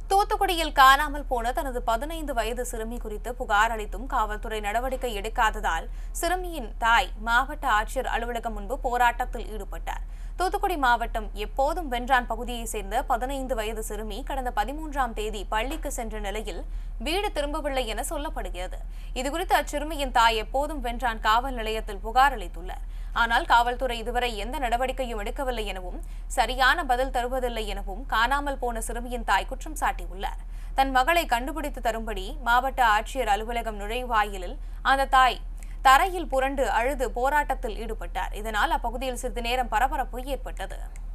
தூத்துக்குடியில் காணாமல் போன தனது பதினைந்து வயது சிறுமி குறித்து புகார் அளித்தும் காவல்துறை நடவடிக்கை எடுக்காததால் சிறுமியின் தாய் மாவட்ட ஆட்சியர் அலுவலகம் முன்பு போராட்டத்தில் ஈடுபட்டார் தூத்துக்குடி மாவட்டம் எப்போதும் வென்றான் பகுதியைச் சேர்ந்த பதினைந்து வயது சிறுமி கடந்த பதிமூன்றாம் தேதி பள்ளிக்கு சென்ற நிலையில் வீடு திரும்பவில்லை என சொல்லப்படுகிறது இதுகுறித்து அச்சிறுமியின் தாய் எப்போதும் வென்றான் காவல் நிலையத்தில் புகார் அளித்துள்ளார் ஆனால் காவல்துறை இதுவரை எந்த நடவடிக்கையும் எடுக்கவில்லை எனவும் சரியான பதில் தருவதில்லை எனவும் காணாமல் போன சிறுமியின் தாய் குற்றம் சாட்டியுள்ளார் தன் மகளை கண்டுபிடித்து தரும்படி மாவட்ட ஆட்சியர் அலுவலகம் நுழைவாயிலில் அந்த தாய் தரையில் புரண்டு அழுது போராட்டத்தில் ஈடுபட்டார் இதனால் அப்பகுதியில் சிறிது நேரம் பரபரப்பு ஏற்பட்டது